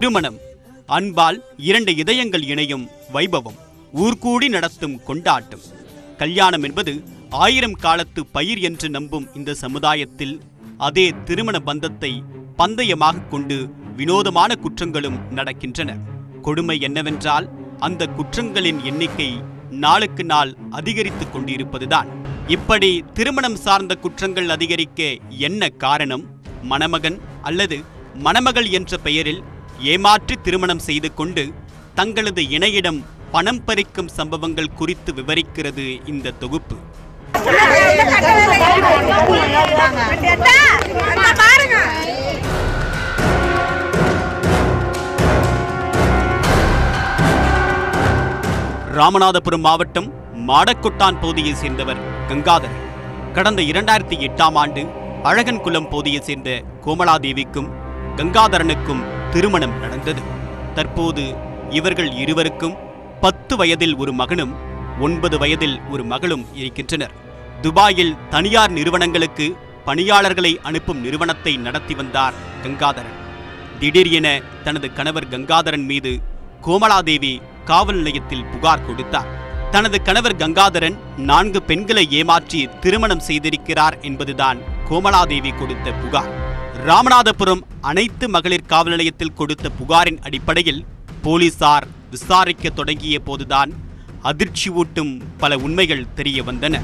திருமணம் அன்பால் இரண்டு இதயங்கள் இணையும் வைபவம் ஊர்கூடி நடத்தும் கொண்டாட்டம் கல்யாணம் என்பது ஆயிரம் காலத்து பயிர் என்று நம்பும் இந்த சமுதாயத்தில் அதே திருமண பந்தத்தை பந்தயமாக கொண்டு வினோதமான குற்றங்களும் நடக்கின்றன கொடுமை என்னவென்றால் அந்த குற்றங்களின் எண்ணிக்கை நாளுக்கு நாள் அதிகரித்துக் கொண்டிருப்பதுதான் இப்படி திருமணம் சார்ந்த குற்றங்கள் அதிகரிக்க என்ன காரணம் மணமகன் அல்லது மணமகள் என்ற பெயரில் ஏமாற்றி திருமணம் செய்து கொண்டு தங்களது இணையிடம் பணம் பறிக்கும் சம்பவங்கள் குறித்து விவரிக்கிறது இந்த தொகுப்பு பாருங்க ராமநாதபுரம் மாவட்டம் மாடக்கொட்டான் பகுதியைச் சேர்ந்தவர் கங்காதரன் கடந்த இரண்டாயிரத்தி எட்டாம் ஆண்டு அழகன்குளம் பகுதியைச் சேர்ந்த கோமலாதேவிக்கும் கங்காதரனுக்கும் திருமணம் நடந்தது தற்போது இவர்கள் இருவருக்கும் பத்து வயதில் ஒரு மகனும் ஒன்பது வயதில் ஒரு மகளும் இருக்கின்றனர் துபாயில் தனியார் நிறுவனங்களுக்கு பணியாளர்களை அனுப்பும் நிறுவனத்தை நடத்தி வந்தார் கங்காதரன் திடீர் என தனது கணவர் கங்காதரன் மீது கோமலாதேவி காவல் நிலையத்தில் புகார் கொடுத்தார் தனது கணவர் கங்காதரன் நான்கு பெண்களை ஏமாற்றி திருமணம் செய்திருக்கிறார் என்பதுதான் கோமலாதேவி கொடுத்த புகார் ராமநாதபுரம் அனைத்து மகளிர் காவல் நிலையத்தில் கொடுத்த புகாரின் அடிப்படையில் போலீசார் விசாரிக்க தொடங்கிய போதுதான் அதிர்ச்சி ஊட்டும் பல உண்மைகள் தெரிய வந்தன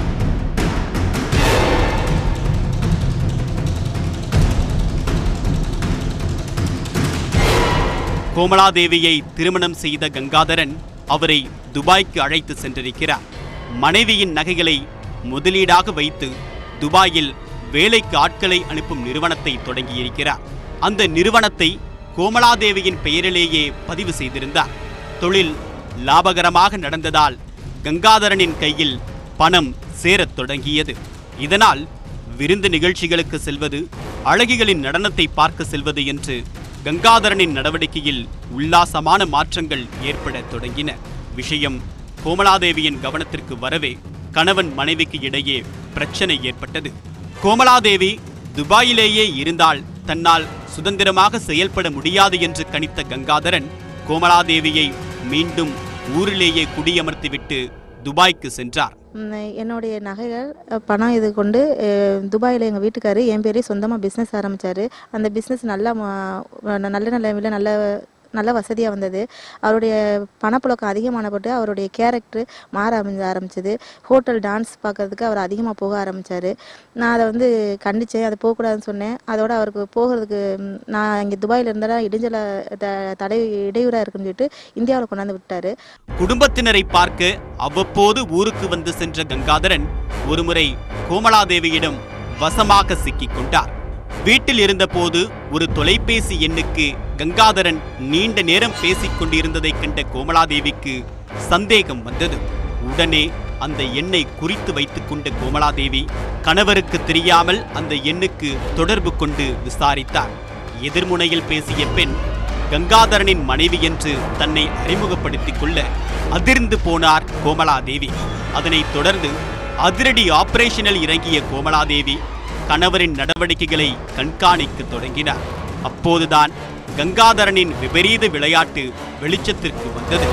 கோமலாதேவியை திருமணம் செய்த கங்காதரன் அவரை துபாய்க்கு அழைத்து சென்றிருக்கிறார் மனைவியின் நகைகளை முதலீடாக வைத்து துபாயில் வேலைக்கு ஆட்களை அனுப்பும் நிறுவனத்தை தொடங்கியிருக்கிறார் அந்த நிறுவனத்தை கோமலாதேவியின் பெயரிலேயே பதிவு செய்திருந்தார் தொழில் லாபகரமாக நடந்ததால் கங்காதரனின் கையில் பணம் சேரத் தொடங்கியது இதனால் விருந்து நிகழ்ச்சிகளுக்கு செல்வது அழகிகளின் நடனத்தை பார்க்க செல்வது என்று கங்காதரனின் நடவடிக்கையில் உல்லாசமான மாற்றங்கள் ஏற்படத் தொடங்கின விஷயம் கோமலாதேவியின் கவனத்திற்கு வரவே கணவன் மனைவிக்கு இடையே பிரச்சனை ஏற்பட்டது கோமலாதேவி துபாயிலேயே இருந்தால் தன்னால் சுதந்திரமாக செயல்பட முடியாது என்று கணித்த கங்காதரன் கோமலாதேவியை மீண்டும் ஊரிலேயே குடியமர்த்திவிட்டு துபாய்க்கு சென்றார் ம், என்னுடைய நகைகள் அஹ், பணம் இது கொண்டு அஹ், துபாயில் எங்கள் வீட்டுக்காரு என் பேரே சொந்தமாக பிஸ்னஸ் ஆரம்பித்தார் அந்த பிஸ்னஸ் நல்லா ம- நல்ல நிலைமையில் நல்ல நல்ல வசதியாக வந்தது அவருடைய பணப்புழக்கம் அதிகமான போட்டு அவருடைய கேரக்டர் மாற அமைஞ்ச ஆரம்பிச்சது ஹோட்டல் டான்ஸ் பார்க்கறதுக்கு அவர் அதிகமாக போக ஆரம்பித்தார் நான் அதை வந்து கண்டித்தேன் அது போகக்கூடாதுன்னு சொன்னேன் அதோட அவருக்கு போகிறதுக்கு ம், நான் இங்கே துபாயில் இருந்தாலும் இடைஞ்சல த- தடை இடையூறாக இருக்குன்னு சொல்லிட்டு இந்தியாவில் கொண்டாந்து விட்டார் குடும்பத்தினரை பார்க்க அவ்வப்போது ஊருக்கு வந்து சென்ற கங்காதரன் ஒருமுறை கோமலாதேவியிடம் வசமாக சிக்கிக் கொண்டார் வீட்டில் இருந்தபோது ஒரு தொலைபேசி எண்ணுக்கு கங்காதரன் நீண்ட நேரம் பேசிக் கொண்டிருந்ததைக் கண்ட கோமலாதேவிக்கு சந்தேகம் வந்தது உடனே அந்த எண்ணை குறித்து வைத்துக் கொண்ட கோமலாதேவி கணவருக்கு தெரியாமல் அந்த எண்ணுக்கு தொடர்பு கொண்டு விசாரித்தார் எதிர்முனையில் பேசிய பெண் கங்காதரனின் மனைவி என்று தன்னை அறிமுகப்படுத்திக் கொள்ள அதிர்ந்து போனார் கோமலாதேவி அதனைத் தொடர்ந்து அதிரடி ஆபரேஷனில் இறங்கிய கோமலாதேவி கணவரின் நடவடிக்கைகளை கண்காணிக்க தொடங்கினார் அப்போதுதான் கங்காதரனின் விபரீத விளையாட்டு வெளிச்சத்திற்கு வந்தது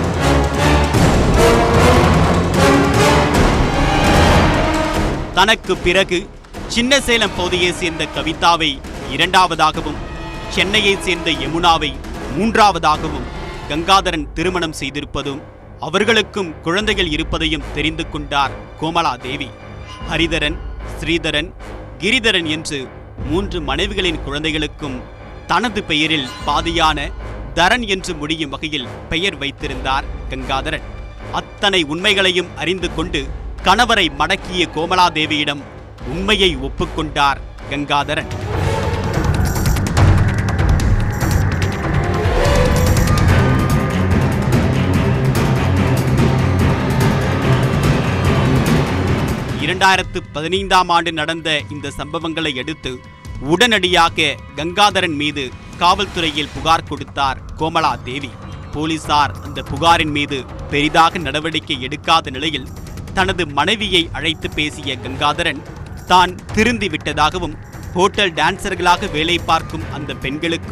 தனக்கு பிறகு சின்ன சேலம் பகுதியைச் சேர்ந்த கவிதாவை இரண்டாவதாகவும் சென்னையைச் சேர்ந்த யமுனாவை மூன்றாவதாகவும் கங்காதரன் திருமணம் செய்திருப்பதும் அவர்களுக்கும் குழந்தைகள் இருப்பதையும் தெரிந்து கொண்டார் கோமலா தேவி ஹரிதரன் ஸ்ரீதரன் கிரிதரன் என்று மூன்று மனைவிகளின் குழந்தைகளுக்கும் தனது பெயரில் பாதியான தரன் என்று முடியும் வகையில் பெயர் வைத்திருந்தார் கங்காதரன் அத்தனை உண்மைகளையும் அறிந்து கொண்டு கணவரை மடக்கிய கோமலாதேவியிடம் உண்மையை ஒப்புக்கொண்டார் கங்காதரன் இரண்டாயிரத்து பதினைந்தாம் ஆண்டு நடந்த இந்த சம்பவங்களை அடுத்து உடனடியாக கங்காதரன் மீது காவல்துறையில் புகார் கொடுத்தார் கோமலா தேவி போலீசார் அந்த புகாரின் மீது பெரிதாக நடவடிக்கை எடுக்காத நிலையில் தனது மனைவியை அழைத்து பேசிய கங்காதரன் தான் திருந்தி விட்டதாகவும் ஹோட்டல் டான்சர்களாக வேலை பார்க்கும் அந்த பெண்களுக்கும்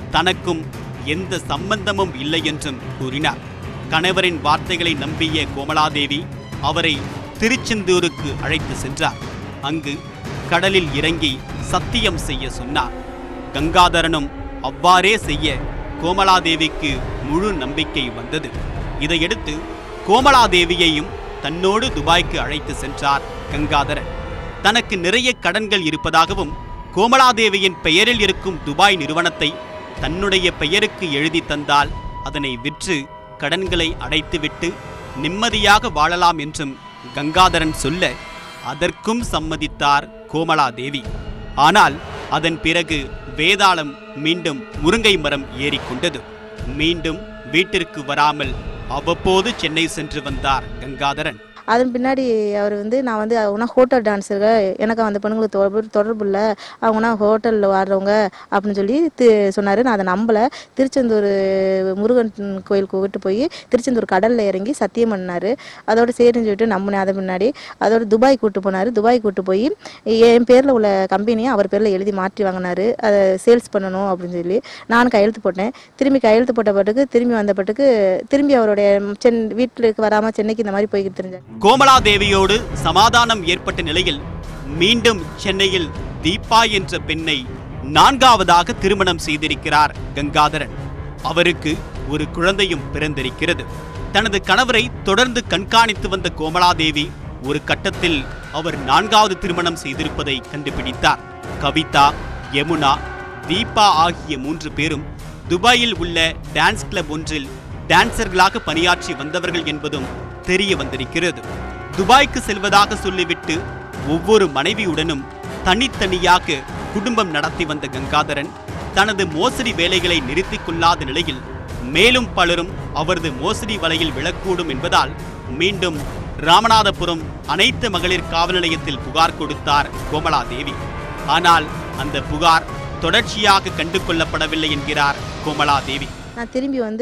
தனக்கும் எந்த சம்பந்தமும் இல்லை என்றும் கூறினார் கணவரின் வார்த்தைகளை நம்பிய கோமலாதேவி அவரை திருச்செந்தூருக்கு அழைத்து சென்றார் அங்கு கடலில் இறங்கி சத்தியம் செய்ய சொன்னார் கங்காதரனும் அவ்வாறே செய்ய கோமலாதேவிக்கு முழு நம்பிக்கை வந்தது இதையடுத்து கோமலாதேவியையும் தன்னோடு துபாய்க்கு அழைத்து சென்றார் கங்காதரன் தனக்கு நிறைய கடன்கள் இருப்பதாகவும் கோமலாதேவியின் பெயரில் இருக்கும் துபாய் நிறுவனத்தை தன்னுடைய பெயருக்கு எழுதி தந்தால் அதனை விற்று கடன்களை அடைத்துவிட்டு நிம்மதியாக வாழலாம் என்றும் கங்காதரன் சொல்ல அதற்கும் சம்மதித்தார் கோமலாதேவி ஆனால் அதன் பிறகு வேதாளம் மீண்டும் முருங்கை மரம் ஏறிக்கொண்டது மீண்டும் வீட்டிற்கு வராமல் அவ்வப்போது சென்னை சென்று வந்தார் கங்காதரன் அதன் பின்னாடி அவர் வந்து நான் வந்து அவனா ஹோட்டல் டான்ஸருங்க எனக்கு அந்த பெண்களுக்கு தொடர்பு தொடர்பு இல்லை அவங்கனா ஹோட்டலில் ஆடுறவங்க அப்படின்னு சொல்லி சொன்னார் நான் அதை நம்பலை திருச்செந்தூர் முருகன் கோயிலுக்கு கூப்பிட்டு போய் திருச்செந்தூர் கடலில் இறங்கி சத்தியம் பண்ணார் அதோட சரின்னு சொல்லிட்டு நம்பினேன் அதை முன்னாடி அதோட துபாய் கூட்டு போனார் துபாய் கூட்டு போய் என் பேரில் உள்ள கம்பெனியை அவர் பேரில் எழுதி மாற்றி வாங்கினாரு அதை சேல்ஸ் பண்ணணும் அப்படின்னு சொல்லி நான் கையெழுத்து போட்டேன் திரும்பி கையெழுத்து போட்ட பாட்டுக்கு திரும்பி வந்த பாட்டுக்கு திரும்பி அவருடைய சென் வீட்டுக்கு வராமல் சென்னைக்கு இந்த மாதிரி போய்கிட்டு தெரிஞ்சேன் கோமலாதேவியோடு சமாதானம் ஏற்பட்ட நிலையில் மீண்டும் சென்னையில் தீபா என்ற பெண்ணை நான்காவதாக திருமணம் செய்திருக்கிறார் கங்காதரன் அவருக்கு ஒரு குழந்தையும் பிறந்திருக்கிறது தனது கணவரை தொடர்ந்து கண்காணித்து வந்த கோமலாதேவி ஒரு கட்டத்தில் அவர் நான்காவது திருமணம் செய்திருப்பதை கண்டுபிடித்தார் கவிதா யமுனா தீபா ஆகிய மூன்று பேரும் துபாயில் உள்ள டான்ஸ் கிளப் ஒன்றில் டான்சர்களாக பணியாற்றி வந்தவர்கள் என்பதும் தெரிய வந்திருக்கிறது துபாய்க்கு செல்வதாக சொல்லிவிட்டு ஒவ்வொரு மனைவியுடனும் தனித்தனியாக குடும்பம் நடத்தி வந்த கங்காதரன் தனது மோசடி வேலைகளை நிறுத்திக் கொள்ளாத நிலையில் மேலும் பலரும் அவரது மோசடி வலையில் விழக்கூடும் என்பதால் மீண்டும் ராமநாதபுரம் அனைத்து மகளிர் காவல் நிலையத்தில் புகார் கொடுத்தார் கோமலாதேவி ஆனால் அந்த புகார் தொடர்ச்சியாக கண்டு கொள்ளப்படவில்லை என்கிறார் கோமலாதேவி நான் திரும்பி வந்து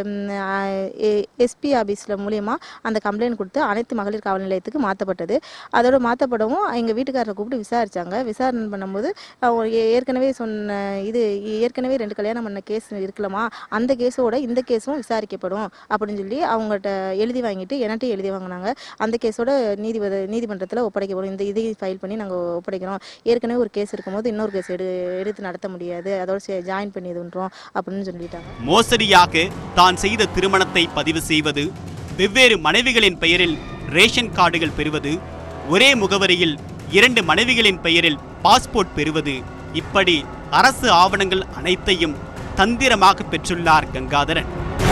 எஸ்பி ஆஃபீஸில் மூலியமா அந்த கம்ப்ளைண்ட் கொடுத்து அனைத்து மகளிர் காவல் நிலையத்துக்கு மாற்றப்பட்டது அதோட மாற்றப்படவும் எங்கள் வீட்டுக்காரரை கூப்பிட்டு விசாரிச்சாங்க விசாரணை பண்ணும்போது அவங்க ஏ- ஏற்கனவே சொன்ன இது ஏற்கனவே ரெண்டு கல்யாணம் பண்ண கேஸ் இருக்கலாமா அந்த கேஸோட இந்த கேஸும் விசாரிக்கப்படும் அப்படின்னு சொல்லி அவங்கள்ட்ட எழுதி வாங்கிட்டு என்கிட்ட எழுதி வாங்கினாங்க அந்த கேஸோட நீதிபதி நீதிமன்றத்தில் ஒப்படைக்கப்படும் இந்த இதையும் ஃபைல் பண்ணி நாங்கள் ஒப்படைக்கிறோம் ஏற்கனவே ஒரு கேஸ் இருக்கும்போது இன்னொரு கேஸ் எடு எடுத்து நடத்த முடியாது அதோட ஜாயின் பண்ணி இதுன்றோம் அப்படின்னு சொல்லிட்டாங்க மோசடியாக தான் செய்த திருமணத்தை பதிவு செய்வது வெவ்வேறு மனைவிகளின் பெயரில் ரேஷன் கார்டுகள் பெறுவது ஒரே முகவரியில் இரண்டு மனைவிகளின் பெயரில் பாஸ்போர்ட் பெறுவது இப்படி அரசு ஆவணங்கள் அனைத்தையும் தந்திரமாக பெற்றுள்ளார் கங்காதரன்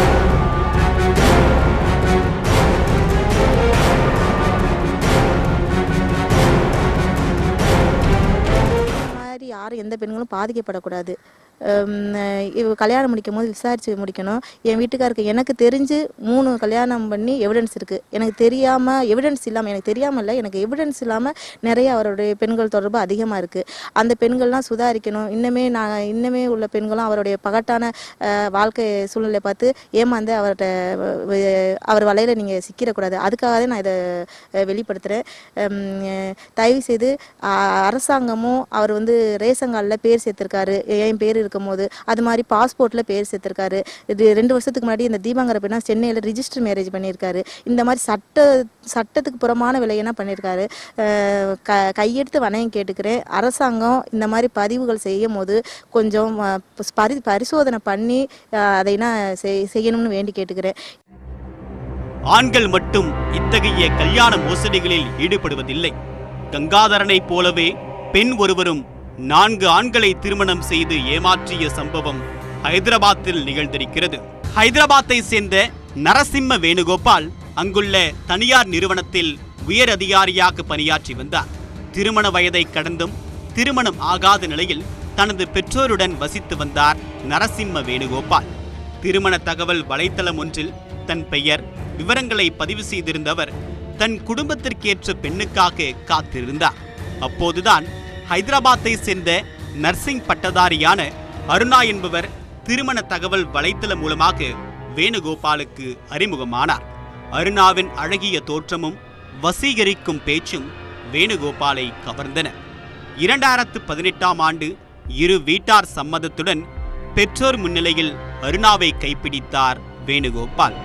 இந்த மாதிரி யாரும் எந்த பெண்களும் பாதிக்கப்படக்கூடாது ஹம், இவ கல்யாணம் முடிக்கும் போது விசாரிச்சு முடிக்கணும் என் வீட்டுக்காருக்கு எனக்கு தெரிஞ்சு மூணு கல்யாணம் பண்ணி எவிடன்ஸ் இருக்கு எனக்கு தெரியாம எவிடன்ஸ் இல்லாம எனக்கு தெரியாம இல்லை எனக்கு எவிடன்ஸ் இல்லாம நிறைய அவருடைய பெண்கள் தொடர்பு அதிகமா இருக்கு அந்த பெண்கள்லாம் சுதாரிக்கணும் இன்னுமே நான் இன்னுமே உள்ள பெண்களும் அவருடைய பகட்டான அஹ், வாழ்க்கை சூழ்நிலை பார்த்து ஏமாந்து அவர்கிட்ட அஹ், அவர் வலையில நீங்க சிக்கிடக்கூடாது அதுக்காகவே நான் இதை அஹ், வெளிப்படுத்துறேன் ஹம், அஹ், தயவு செய்து அஹ், அரசாங்கமும் அவர் வந்து ரேஷன் கார்டில் பேர் சேர்த்திருக்காரு என் பேர் இருக்கும்போது அது மாதிரி பாஸ்போர்ட்ல பேர் சேர்த்திருக்காரு இது ரெண்டு வருஷத்துக்கு முன்னாடி இந்த தீபாங்கர பெண்ணா சென்னையில் ரிஜிஸ்டர் மேரேஜ் பண்ணியிருக்காரு இந்த மாதிரி சட்ட சட்டத்துக்கு புறமான விலையெல்லாம் பண்ணியிருக்காரு அஹ், க கையெடுத்து வணக்கம் கேட்டுக்கிறேன் அரசாங்கம் இந்த மாதிரி பதிவுகள் செய்யும் போது கொஞ்சம் அஹ், பரி பரிசோதனை பண்ணி அஹ், அதை நான் செய்- செய்யணும்னு வேண்டி கேட்டுக்கிறேன் ஆண்கள் மட்டும் இத்தகைய கல்யாண மோசடிகளில் ஈடுபடுவதில்லை கங்காதரனைப் போலவே பெண் ஒருவரும் நான்கு ஆண்களை திருமணம் செய்து ஏமாற்றிய சம்பவம் ஹைதராபாத்தில் நிகழ்ந்திருக்கிறது ஹைதராபாத்தை சேர்ந்த நரசிம்ம வேணுகோபால் அங்குள்ள தனியார் நிறுவனத்தில் உயர் அதிகாரியாக பணியாற்றி வந்தார் திருமண வயதை கடந்தும் திருமணம் ஆகாத நிலையில் தனது பெற்றோருடன் வசித்து வந்தார் நரசிம்ம வேணுகோபால் திருமண தகவல் வலைத்தளம் ஒன்றில் தன் பெயர் விவரங்களை பதிவு செய்திருந்தவர் தன் குடும்பத்திற்கேற்ற பெண்ணுக்காக காத்திருந்தார் அப்போதுதான் ஹைதராபாத்தை சேர்ந்த நர்சிங் பட்டதாரியான அருணா என்பவர் திருமண தகவல் வலைத்தளம் மூலமாக வேணுகோபாலுக்கு அறிமுகமானார் அருணாவின் அழகிய தோற்றமும் வசீகரிக்கும் பேச்சும் வேணுகோபாலை கவர்ந்தன இரண்டாயிரத்து பதினெட்டாம் ஆண்டு இரு வீட்டார் சம்மதத்துடன் பெற்றோர் முன்னிலையில் அருணாவை கைப்பிடித்தார் வேணுகோபால்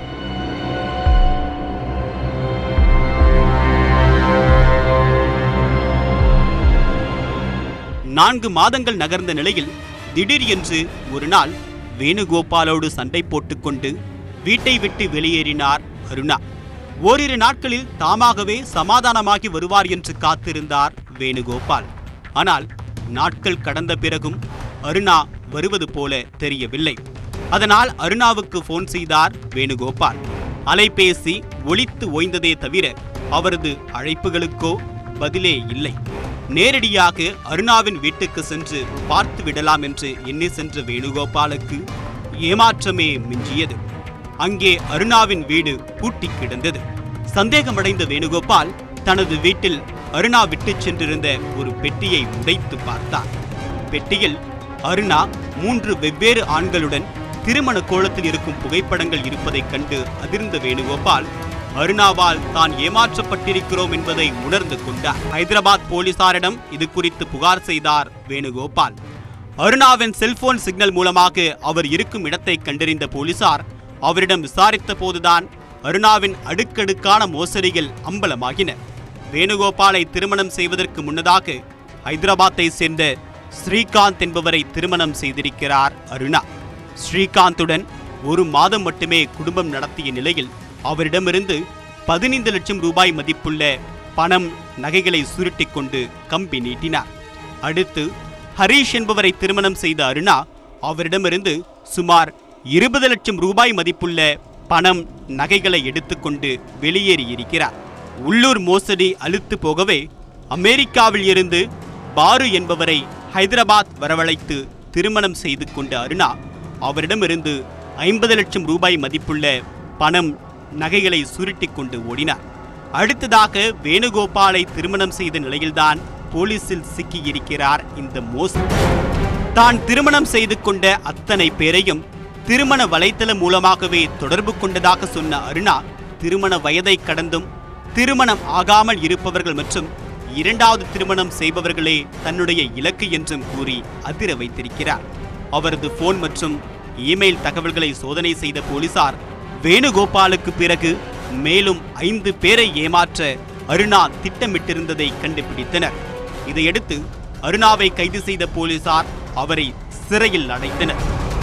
நான்கு மாதங்கள் நகர்ந்த நிலையில் திடீர் என்று ஒரு நாள் வேணுகோபாலோடு சண்டை போட்டுக்கொண்டு வீட்டை விட்டு வெளியேறினார் அருணா ஓரிரு நாட்களில் தாமாகவே சமாதானமாகி வருவார் என்று காத்திருந்தார் வேணுகோபால் ஆனால் நாட்கள் கடந்த பிறகும் அருணா வருவது போல தெரியவில்லை அதனால் அருணாவுக்கு போன் செய்தார் வேணுகோபால் அலைபேசி ஒலித்து ஓய்ந்ததே தவிர அவரது அழைப்புகளுக்கோ பதிலே இல்லை நேரடியாக அருணாவின் வீட்டுக்கு சென்று பார்த்து விடலாம் என்று எண்ணி சென்ற வேணுகோபாலுக்கு ஏமாற்றமே மிஞ்சியது அங்கே அருணாவின் வீடு பூட்டி கிடந்தது சந்தேகமடைந்த வேணுகோபால் தனது வீட்டில் அருணா விட்டுச் சென்றிருந்த ஒரு பெட்டியை உடைத்து பார்த்தார் பெட்டியில் அருணா மூன்று வெவ்வேறு ஆண்களுடன் திருமண கோலத்தில் இருக்கும் புகைப்படங்கள் இருப்பதைக் கண்டு அதிர்ந்த வேணுகோபால் அருணாவால் தான் ஏமாற்றப்பட்டிருக்கிறோம் என்பதை உணர்ந்து கொண்டார் ஹைதராபாத் போலீசாரிடம் இது குறித்து புகார் செய்தார் வேணுகோபால் அருணாவின் செல்போன் சிக்னல் மூலமாக அவர் இருக்கும் இடத்தை கண்டறிந்த போலீசார் அவரிடம் விசாரித்த போதுதான் அருணாவின் அடுக்கடுக்கான மோசடிகள் அம்பலமாகின வேணுகோபாலை திருமணம் செய்வதற்கு முன்னதாக ஹைதராபாத்தை சேர்ந்த ஸ்ரீகாந்த் என்பவரை திருமணம் செய்திருக்கிறார் அருணா ஸ்ரீகாந்துடன் ஒரு மாதம் மட்டுமே குடும்பம் நடத்திய நிலையில் அவரிடமிருந்து பதினைந்து லட்சம் ரூபாய் மதிப்புள்ள பணம் நகைகளை சுருட்டிக் கொண்டு கம்பி நீட்டினார் அடுத்து ஹரீஷ் என்பவரை திருமணம் செய்த அருணா அவரிடமிருந்து சுமார் இருபது லட்சம் ரூபாய் மதிப்புள்ள பணம் நகைகளை எடுத்துக்கொண்டு வெளியேறியிருக்கிறார் உள்ளூர் மோசடி அழுத்து போகவே அமெரிக்காவில் இருந்து பாரு என்பவரை ஹைதராபாத் வரவழைத்து திருமணம் செய்து கொண்ட அருணா அவரிடமிருந்து ஐம்பது லட்சம் ரூபாய் மதிப்புள்ள பணம் நகைகளை சுருட்டிக் கொண்டு ஓடினார் அடுத்ததாக வேணுகோபாலை திருமணம் செய்த நிலையில்தான் போலீசில் சிக்கியிருக்கிறார் இந்த மோசடி தான் திருமணம் செய்து கொண்ட அத்தனை பேரையும் திருமண வலைத்தளம் மூலமாகவே தொடர்பு கொண்டதாக சொன்ன அருணா திருமண வயதை கடந்தும் திருமணம் ஆகாமல் இருப்பவர்கள் மற்றும் இரண்டாவது திருமணம் செய்பவர்களே தன்னுடைய இலக்கு என்றும் கூறி அதிர வைத்திருக்கிறார் அவரது போன் மற்றும் இமெயில் தகவல்களை சோதனை செய்த போலீசார் வேணுகோபாலுக்கு பிறகு மேலும் ஐந்து பேரை ஏமாற்ற அருணா திட்டமிட்டிருந்ததை கண்டுபிடித்தனர் இதையடுத்து அருணாவை கைது செய்த போலீசார் அவரை சிறையில் அடைத்தனர்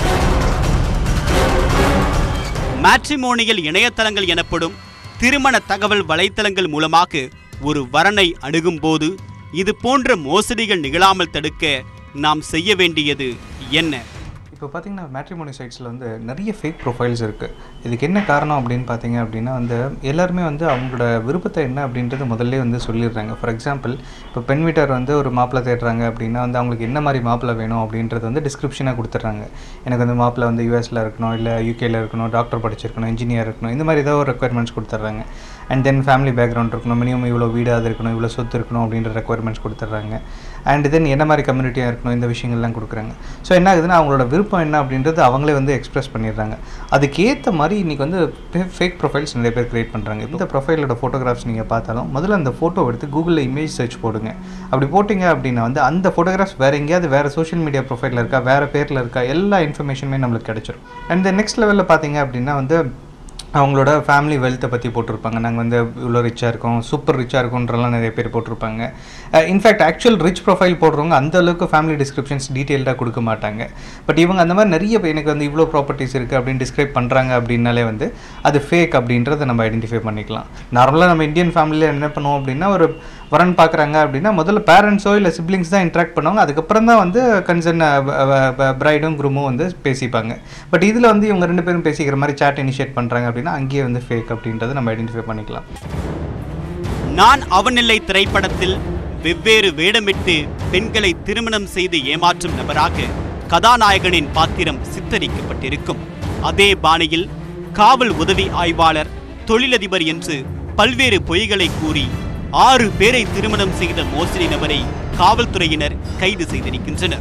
மேட்ரிமோனியல் இணையதளங்கள் எனப்படும் திருமண தகவல் வலைத்தளங்கள் மூலமாக ஒரு வரனை அணுகும்போது இது போன்ற மோசடிகள் நிகழாமல் தடுக்க நாம் செய்ய வேண்டியது என்ன இப்போ பார்த்தீங்கன்னா மேட்ரிமோனி சைட்ஸில் வந்து நிறைய ஃபேக் ப்ரொஃபைல்ஸ் இருக்குது இதுக்கு என்ன காரணம் அப்படின்னு பார்த்தீங்க அப்படின்னா வந்து எல்லாருமே வந்து அவங்களோட விருப்பத்தை என்ன அப்படின்றது முதல்ல வந்து சொல்லிடுறாங்க ஃபார் எக்ஸாம்பிள் இப்போ பெண் வீட்டார் வந்து ஒரு மாப்பிள்ளை தேடுறாங்க அப்படின்னா வந்து அவங்களுக்கு என்ன மாதிரி மாப்பிள்ளை வேணும் அப்படின்றது வந்து டிஸ்கிரிப்ஷனாக கொடுத்துட்றாங்க எனக்கு வந்து மாப்பிள்ளை வந்து யூஎஸில் இருக்கணும் இல்லை யூகேல இருக்கணும் டாக்டர் படிச்சிருக்கணும் இன்ஜினியர் இருக்கணும் இந்த மாதிரி ஏதாவது ஒரு ரெக்குயர்மெண்ட்ஸ் கொடுத்துட்றாங்க அண்ட் தென் ஃபேமிலி பேக்ரவுண்ட் இருக்கணும் மினிமம் இவ்வளோ வீடு அது இருக்கணும் இவ்வளோ சொத்து இருக்கணும் அப்படின்ற ரெக்குயர்மெண்ட்ஸ் கொடுத்துட்றாங்க அண்ட் தென் என்ன மாதிரி கம்யூனிட்டியாக இருக்கணும் இந்த விஷயங்கள்லாம் கொடுக்குறாங்க ஸோ என்ன ஆகுதுன்னா அவங்களோட விருப்பம் என்ன அப்படின்றது அவங்களே வந்து எக்ஸ்பிரஸ் பண்ணிடுறாங்க அதுக்கேற்ற மாதிரி இன்றைக்கி வந்து ஃபேக் ப்ரொஃபைல்ஸ் நிறைய பேர் க்ரியேட் பண்ணுறாங்க இந்த ப்ரொஃபைலோட ஃபோட்டோகிராஃப்ஸ் நீங்கள் பார்த்தாலும் முதல்ல அந்த ஃபோட்டோ எடுத்து கூகுளில் இமேஜ் சர்ச் போடுங்க அப்படி போட்டிங்க அப்படின்னா வந்து அந்த ஃபோட்டோகிராஃப்ஸ் வேறு எங்கேயாவது வேறு சோஷியல் மீடியா ப்ரொஃபைலில் இருக்கா வேறு பேரில் இருக்கா எல்லா இன்ஃபர்மேஷனுமே நம்மளுக்கு கிடைச்சிரும் அண்ட் நெக்ஸ்ட் லெவலில் பார்த்தீங்க அப்படின்னா வந்து அவங்களோட ஃபேமிலி வெல்த்தை பற்றி போட்டிருப்பாங்க நாங்கள் வந்து இவ்வளோ ரிச்சாக இருக்கோம் சூப்பர் ரிச்சாக இருக்கோன்றலாம் நிறைய பேர் போட்டிருப்பாங்க இன்ஃபேக்ட் ஆக்சுவல் ரிச் ப்ரொஃபைல் போடுறவங்க அந்த அளவுக்கு ஃபேமிலி டிஸ்கிரிப்ஷன்ஸ் டீட்டெயில்டாக கொடுக்க மாட்டாங்க பட் இவங்க அந்த மாதிரி நிறைய பேர் எனக்கு வந்து இவ்வளோ ப்ராப்பர்ட்டிஸ் இருக்குது அப்படின்னு டிஸ்கிரைப் பண்ணுறாங்க அப்படின்னாலே வந்து அது ஃபேக் அப்படின்றத நம்ம ஐடென்டிஃபை பண்ணிக்கலாம் நார்மலாக நம்ம இந்தியன் ஃபேமிலியில் என்ன பண்ணுவோம் அப்படின்னா ஒரு வரன் பார்க்குறாங்க அப்படின்னா முதல்ல பேரண்ட்ஸோ இல்லை சிப்ளிங்ஸ் தான் இன்ட்ராக்ட் பண்ணுவாங்க அதுக்கப்புறம் தான் வந்து கன்சர்ன் பிரைடும் குரூமும் வந்து பேசிப்பாங்க பட் இதில் வந்து இவங்க ரெண்டு பேரும் பேசிக்கிற மாதிரி சாட் இனிஷியேட் பண்ணுறாங்க அப்படின்னா அங்கேயே வந்து ஃபேக் அப்படின்றத நம்ம ஐடென்டிஃபை பண்ணிக்கலாம் நான் அவனில்லை திரைப்படத்தில் வெவ்வேறு வேடமிட்டு பெண்களை திருமணம் செய்து ஏமாற்றும் நபராக கதாநாயகனின் பாத்திரம் சித்தரிக்கப்பட்டிருக்கும் அதே பாணியில் காவல் உதவி ஆய்வாளர் தொழிலதிபர் என்று பல்வேறு பொய்களை கூறி ஆறு பேரை திருமணம் செய்த மோசடி நபரை காவல்துறையினர் கைது செய்திருக்கின்றனர்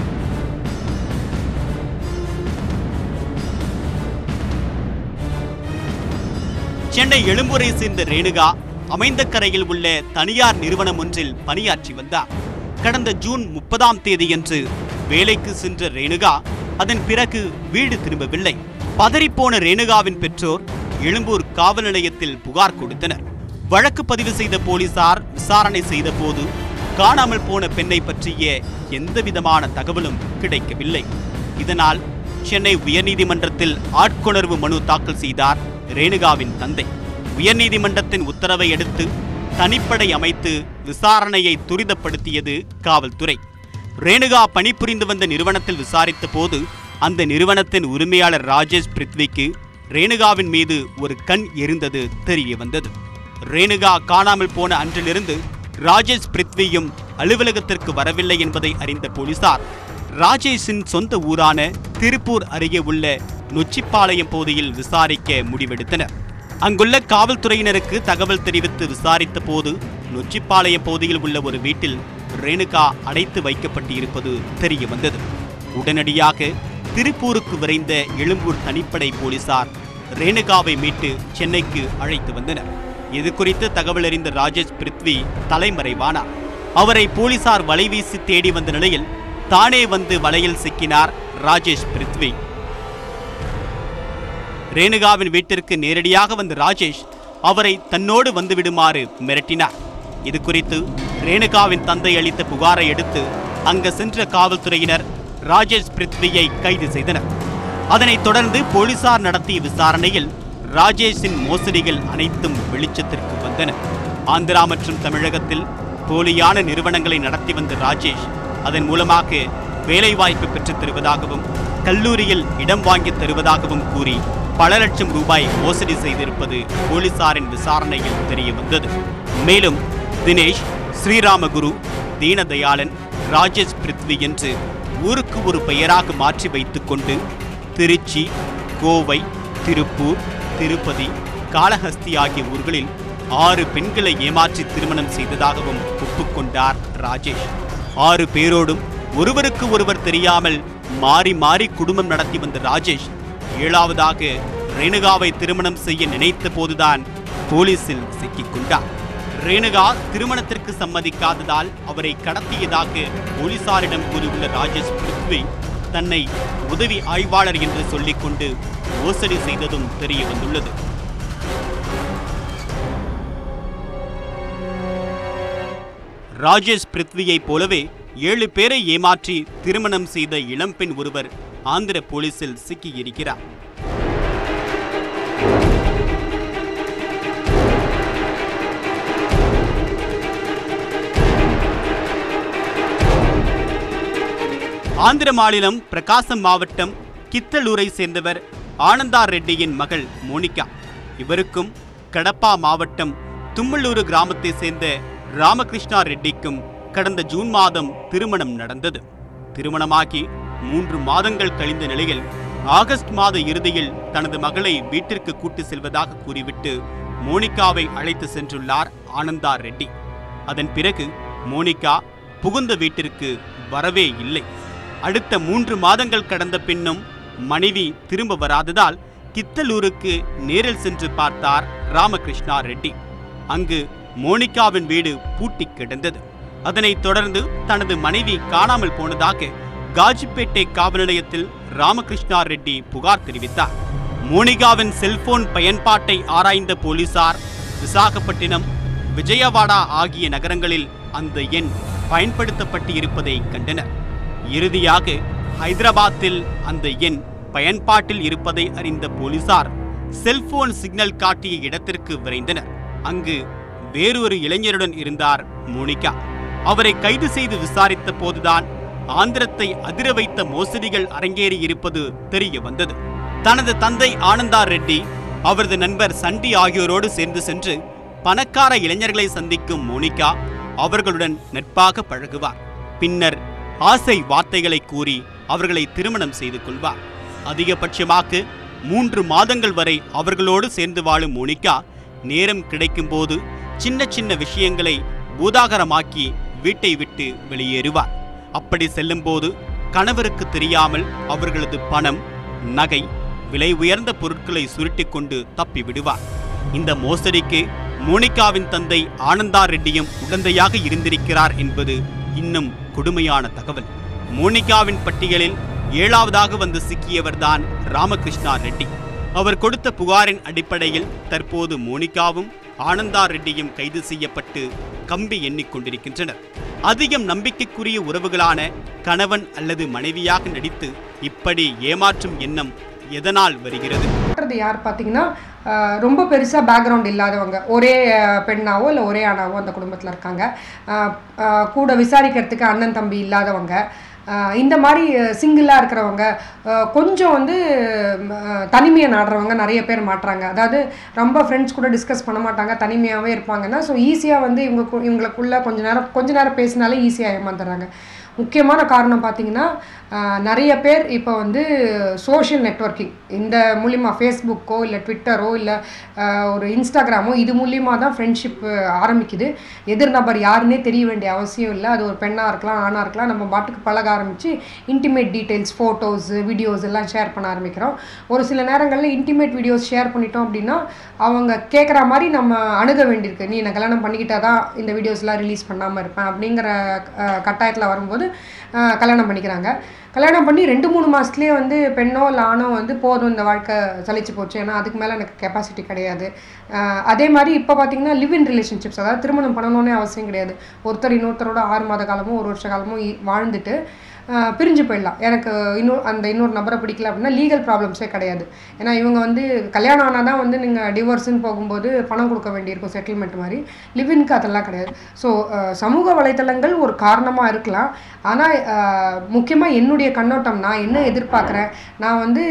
சென்னை எழும்பூரை சேர்ந்த ரேணுகா அமைந்தக்கரையில் உள்ள தனியார் நிறுவனம் ஒன்றில் பணியாற்றி வந்தார் கடந்த ஜூன் முப்பதாம் தேதியன்று வேலைக்கு சென்ற ரேணுகா அதன் பிறகு வீடு திரும்பவில்லை பதறிப்போன ரேணுகாவின் பெற்றோர் எழும்பூர் காவல் நிலையத்தில் புகார் கொடுத்தனர் வழக்கு பதிவு செய்த போலீசார் விசாரணை செய்தபோது காணாமல் போன பெண்ணை பற்றிய எந்தவிதமான தகவலும் கிடைக்கவில்லை இதனால் சென்னை உயர்நீதிமன்றத்தில் ஆட்கொணர்வு மனு தாக்கல் செய்தார் ரேணுகாவின் தந்தை உயர்நீதிமன்றத்தின் உத்தரவை அடுத்து தனிப்படை அமைத்து விசாரணையை துரிதப்படுத்தியது காவல்துறை ரேணுகா பணிபுரிந்து வந்த நிறுவனத்தில் விசாரித்த போது அந்த நிறுவனத்தின் உரிமையாளர் ராஜேஷ் பிருத்விக்கு ரேணுகாவின் மீது ஒரு கண் எரிந்தது தெரிய வந்தது ரேணுகா காணாமல் போன அன்றிலிருந்து ராஜேஷ் பிருத்வியும் அலுவலகத்திற்கு வரவில்லை என்பதை அறிந்த போலீசார் ராஜேஷின் சொந்த ஊரான திருப்பூர் அருகே உள்ள நொச்சிப்பாளையம் பகுதியில் விசாரிக்க முடிவெடுத்தனர் அங்குள்ள காவல்துறையினருக்கு தகவல் தெரிவித்து விசாரித்த போது நொச்சிப்பாளையம் பகுதியில் உள்ள ஒரு வீட்டில் ரேணுகா அடைத்து வைக்கப்பட்டு இருப்பது தெரிய வந்தது உடனடியாக திருப்பூருக்கு விரைந்த எழும்பூர் தனிப்படை போலீசார் ரேணுகாவை மீட்டு சென்னைக்கு அழைத்து வந்தனர் இது குறித்து தகவல் அறிந்த ராஜேஷ் பிருத்வி தலைமறைவானார் அவரை போலீசார் வலைவீசி தேடி வந்த நிலையில் தானே வந்து வலையில் சிக்கினார் ராஜேஷ் பிருத்வி ரேணுகாவின் வீட்டிற்கு நேரடியாக வந்த ராஜேஷ் அவரை தன்னோடு வந்துவிடுமாறு மிரட்டினார் இது குறித்து ரேணுகாவின் தந்தை அளித்த புகாரை அடுத்து அங்கு சென்ற காவல்துறையினர் ராஜேஷ் பிருத்வியை கைது செய்தனர் அதனைத் தொடர்ந்து போலீசார் நடத்திய விசாரணையில் ராஜேஷின் மோசடிகள் அனைத்தும் வெளிச்சத்திற்கு வந்தன ஆந்திரா மற்றும் தமிழகத்தில் போலியான நிறுவனங்களை நடத்தி வந்த ராஜேஷ் அதன் மூலமாக வேலைவாய்ப்பு பெற்றுத் தருவதாகவும் கல்லூரியில் இடம் வாங்கித் தருவதாகவும் கூறி பல லட்சம் ரூபாய் மோசடி செய்திருப்பது போலீசாரின் விசாரணையில் தெரிய வந்தது மேலும் தினேஷ் ஸ்ரீராமகுரு தீனதயாளன் ராஜேஷ் பிருத்வி என்று ஊருக்கு ஒரு பெயராக மாற்றி வைத்துக்கொண்டு திருச்சி கோவை திருப்பூர் திருப்பதி காளஹஸ்தி ஆகிய ஊர்களில் ஆறு பெண்களை ஏமாற்றி திருமணம் செய்ததாகவும் ஒப்புக்கொண்டார் ராஜேஷ் ஆறு பேரோடும் ஒருவருக்கு ஒருவர் தெரியாமல் மாறி மாறி குடும்பம் நடத்தி வந்த ராஜேஷ் ஏழாவதாக ரேணுகாவை திருமணம் செய்ய நினைத்த போதுதான் போலீசில் சிக்கிக் கொண்டார் ரேணுகா திருமணத்திற்கு சம்மதிக்காததால் அவரை கடத்தியதாக போலீசாரிடம் கூறியுள்ள ராஜேஷ் பிருத்வி தன்னை உதவி ஆய்வாளர் என்று சொல்லிக்கொண்டு மோசடி செய்ததும் தெரிய வந்துள்ளது ராஜேஷ் பிருத்வியைப் போலவே ஏழு பேரை ஏமாற்றி திருமணம் செய்த இளம்பெண் ஒருவர் ஆந்திர போலீசில் சிக்கியிருக்கிறார் ஆந்திர மாநிலம் பிரகாசம் மாவட்டம் கித்தலூரை சேர்ந்தவர் ஆனந்தா ரெட்டியின் மகள் மோனிகா இவருக்கும் கடப்பா மாவட்டம் தும்மலூரு கிராமத்தை சேர்ந்த ராமகிருஷ்ணா ரெட்டிக்கும் கடந்த ஜூன் மாதம் திருமணம் நடந்தது திருமணமாகி மூன்று மாதங்கள் கழிந்த நிலையில் ஆகஸ்ட் மாத இறுதியில் தனது மகளை வீட்டிற்கு கூட்டி செல்வதாக கூறிவிட்டு மோனிகாவை அழைத்து சென்றுள்ளார் ஆனந்தா ரெட்டி அதன் பிறகு மோனிகா புகுந்த வீட்டிற்கு வரவே இல்லை அடுத்த மூன்று மாதங்கள் கடந்த பின்னும் மனைவி திரும்ப வராததால் கித்தலூருக்கு நேரில் சென்று பார்த்தார் ராமகிருஷ்ணா ரெட்டி அங்கு மோனிகாவின் வீடு பூட்டி கிடந்தது அதனைத் தொடர்ந்து தனது மனைவி காணாமல் போனதாக காஜிப்பேட்டை காவல் நிலையத்தில் ராமகிருஷ்ணா ரெட்டி புகார் தெரிவித்தார் மோனிகாவின் செல்போன் பயன்பாட்டை ஆராய்ந்த போலீசார் விசாகப்பட்டினம் விஜயவாடா ஆகிய நகரங்களில் அந்த எண் பயன்படுத்தப்பட்டு இருப்பதை கண்டனர் இறுதியாக ஹைதராபாத்தில் அந்த எண் பயன்பாட்டில் இருப்பதை அறிந்த போலீசார் செல்போன் சிக்னல் காட்டிய இடத்திற்கு விரைந்தனர் அங்கு வேறொரு இளைஞருடன் இருந்தார் மோனிகா அவரை கைது செய்து விசாரித்த போதுதான் ஆந்திரத்தை அதிர வைத்த மோசடிகள் அரங்கேறி இருப்பது தெரிய வந்தது தனது தந்தை ஆனந்தா ரெட்டி அவரது நண்பர் சண்டி ஆகியோரோடு சேர்ந்து சென்று பணக்கார இளைஞர்களை சந்திக்கும் மோனிகா அவர்களுடன் நட்பாக பழகுவார் பின்னர் ஆசை வார்த்தைகளை கூறி அவர்களை திருமணம் செய்து கொள்வார் அதிகபட்சமாக மூன்று மாதங்கள் வரை அவர்களோடு சேர்ந்து வாழும் மோனிகா நேரம் கிடைக்கும்போது சின்ன சின்ன விஷயங்களை பூதாகரமாக்கி வீட்டை விட்டு வெளியேறுவார் அப்படி செல்லும்போது கணவருக்கு தெரியாமல் அவர்களது பணம் நகை விலை உயர்ந்த பொருட்களை சுருட்டிக் கொண்டு தப்பி விடுவார் இந்த மோசடிக்கு மோனிகாவின் தந்தை ஆனந்தா ரெட்டியும் உடந்தையாக இருந்திருக்கிறார் என்பது இன்னும் கொடுமையான தகவல் மோனிகாவின் பட்டியலில் ஏழாவதாக வந்து சிக்கியவர்தான் ராமகிருஷ்ணா ரெட்டி அவர் கொடுத்த புகாரின் அடிப்படையில் தற்போது மோனிகாவும் ஆனந்தா ரெட்டியும் கைது செய்யப்பட்டு கம்பி எண்ணிக்கொண்டிருக்கின்றனர் அதிகம் நம்பிக்கைக்குரிய உறவுகளான கணவன் அல்லது மனைவியாக நடித்து இப்படி ஏமாற்றும் எண்ணம் எதனால் வருகிறது பண்றது யார் பார்த்தீங்கன்னா ஆஹ் ரொம்ப பெருசாக பேக்ரவுண்ட் இல்லாதவங்க ஒரே ஆஹ் பெண்ணாவோ இல்லை ஒரே ஆணாவோ அந்த குடும்பத்தில் இருக்காங்க ஆஹ் ஆஹ் கூட விசாரிக்கிறதுக்கு அண்ணன் தம்பி இல்லாதவங்க ஆஹ் இந்த மாதிரி சிங்கிளாக இருக்கிறவங்க ஆஹ் கொஞ்சம் வந்து ஆஹ் தனிமையை நாடுறவங்க நிறைய பேர் மாட்டுறாங்க அதாவது ரொம்ப ஃப்ரெண்ட்ஸ் கூட டிஸ்கஸ் பண்ண மாட்டாங்க தனிமையாகவே இருப்பாங்கன்னா ஸோ ஈஸியாக வந்து இவங்க கு- இவங்களுக்குள்ள கொஞ்ச நேரம் கொஞ்ச நேரம் பேசினாலே ஈஸியாக ஏமாந்துடுறாங்க முக்கியமான காரணம் பார்த்தீங்கன்னா ஆஹ், நிறைய பேர் இப்போ வந்து சோஷியல் நெட்வொர்க்கிங் இந்த மூலிமா ஃபேஸ்புக்கோ இல்லை ட்விட்டரோ இல்லை ஒரு இன்ஸ்டாகிராமோ இது மூலியமாக தான் ஃப்ரெண்ட்ஷிப் ஆரம்பிக்குது எதிர் நபர் யாருன்னே தெரிய வேண்டிய அவசியம் இல்லை அது ஒரு பெண்ணாக இருக்கலாம் ஆணாக இருக்கலாம் நம்ம பாட்டுக்கு பழக ஆரம்பித்து இன்டிமேட் டீட்டெயில்ஸ் ஃபோட்டோஸ் வீடியோஸ் எல்லாம் ஷேர் பண்ண ஆரம்பிக்கிறோம் ஒரு சில நேரங்களில் இன்டிமேட் வீடியோஸ் ஷேர் பண்ணிட்டோம் அப்படின்னா அவங்க கேட்குற மாதிரி நம்ம அணுக வேண்டியிருக்கு நீ என்னை கல்யாணம் பண்ணிக்கிட்டா தான் இந்த வீடியோஸ்லாம் ரிலீஸ் பண்ணாமல் இருப்பேன் அப்படிங்கிற கட்டாயத்தில் வரும்போது அஹ், கல்யாணம் பண்ணிக்கிறாங்க கல்யாணம் பண்ணி ரெண்டு மூணு மாதத்துலேயே வந்து பெண்ணோ இல்லை ஆணோ வந்து போதும் இந்த வாழ்க்கை சலிச்சு போச்சு ஏன்னா அதுக்கு மேலே எனக்கு கெப்பாசிட்டி கிடையாது அஹ், அதே மாதிரி இப்போ பார்த்தீங்கன்னா லிவ் இன் ரிலேஷன்ஷிப்ஸ் அதாவது திருமணம் பண்ணணும்னே அவசியம் கிடையாது ஒருத்தர் இன்னொருத்தரோட ஆறு மாத காலமோ ஒரு வருஷ காலமோ இ- வாழ்ந்துட்டு அஹ், பிரிஞ்சு போயிடலாம் எனக்கு இன்னொரு அந்த இன்னொரு நபரை பிடிக்கல அப்படின்னா லீகல் ப்ராப்ளம்ஸே கிடையாது ஏன்னா இவங்க வந்து கல்யாணம் ஆனால் தான் வந்து நீங்கள் டிவோர்ஸ்னு போகும்போது பணம் கொடுக்க வேண்டியிருக்கும் செட்டில்மெண்ட் மாதிரி லிவின்க்கு அதெல்லாம் கிடையாது ஸோ சமூக வலைத்தளங்கள் ஒரு காரணமாக இருக்கலாம் ஆனால் முக்கியமாக என்னுடைய கண்ணோட்டம் நான் என்ன எதிர்பார்க்குறேன் நான் வந்து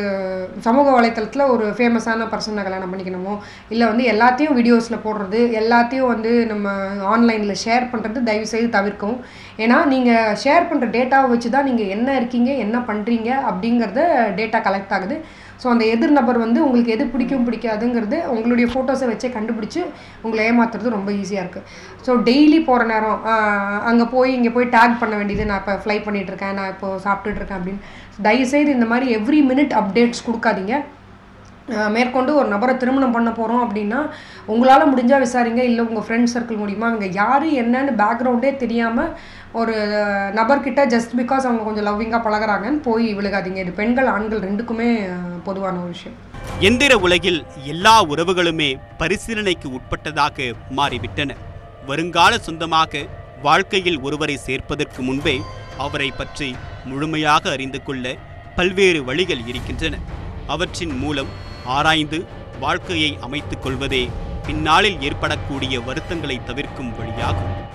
சமூக வலைத்தளத்தில் ஒரு ஃபேமஸான பர்சனை கல்யாணம் பண்ணிக்கணுமோ இல்லை வந்து எல்லாத்தையும் வீடியோஸில் போடுறது எல்லாத்தையும் வந்து நம்ம ஆன்லைனில் ஷேர் பண்ணுறது தயவு செய்து தவிர்க்கவும் ஏன்னா நீங்கள் ஷேர் பண்ணுற டேட்டாவை வச்சு தான் நீங்கள் என்ன இருக்கீங்க என்ன பண்ணுறீங்க அப்படிங்கிறத டேட்டா கலெக்ட் ஆகுது ஸோ அந்த எதிர் நபர் வந்து உங்களுக்கு எது பிடிக்கும் பிடிக்காதுங்கிறது உங்களுடைய ஃபோட்டோஸை வச்சே கண்டுபிடிச்சு உங்களை ஏமாத்துறது ரொம்ப ஈஸியாக இருக்குது ஸோ டெய்லி போகிற நேரம் அங்கே போய் இங்கே போய் டேக் பண்ண வேண்டியது நான் இப்போ ஃப்ளை பண்ணிட்டு இருக்கேன் நான் இப்போ சாப்பிட்டுட்டு இருக்கேன் அப்படின்னு தயவுசெய்து இந்த மாதிரி எவ்ரி மினிட் அப்டேட்ஸ் கொடுக்காதீங்க அஹ் மேற்கொண்டு ஒரு நபரை திருமணம் பண்ண போகிறோம் அப்படின்னா உங்களால் முடிஞ்சால் விசாரிங்க இல்லை உங்கள் ஃப்ரெண்ட் சர்க்கிள் மூலிமா அவங்க யார் என்னன்னு பேக்ரவுண்டே தெரியாமல் ஒரு அஹ், நபர்கிட்ட ஜஸ்ட் பிகாஸ் அவங்க கொஞ்சம் லவ்விங்காக பழகுறாங்கன்னு போய் விழுகாதீங்க இது பெண்கள் ஆண்கள் ரெண்டுக்குமே அஹ், பொதுவான ஒரு விஷயம் எந்திர உலகில் எல்லா உறவுகளுமே பரிசீலனைக்கு உட்பட்டதாக மாறிவிட்டன வருங்கால சொந்தமாக வாழ்க்கையில் ஒருவரை சேர்ப்பதற்கு முன்பே அவரை பற்றி முழுமையாக அறிந்து கொள்ள பல்வேறு வழிகள் இருக்கின்றன அவற்றின் மூலம் ஆராய்ந்து வாழ்க்கையை அமைத்துக் கொள்வதே பின்னாளில் ஏற்படக்கூடிய வருத்தங்களை தவிர்க்கும் வழியாகும்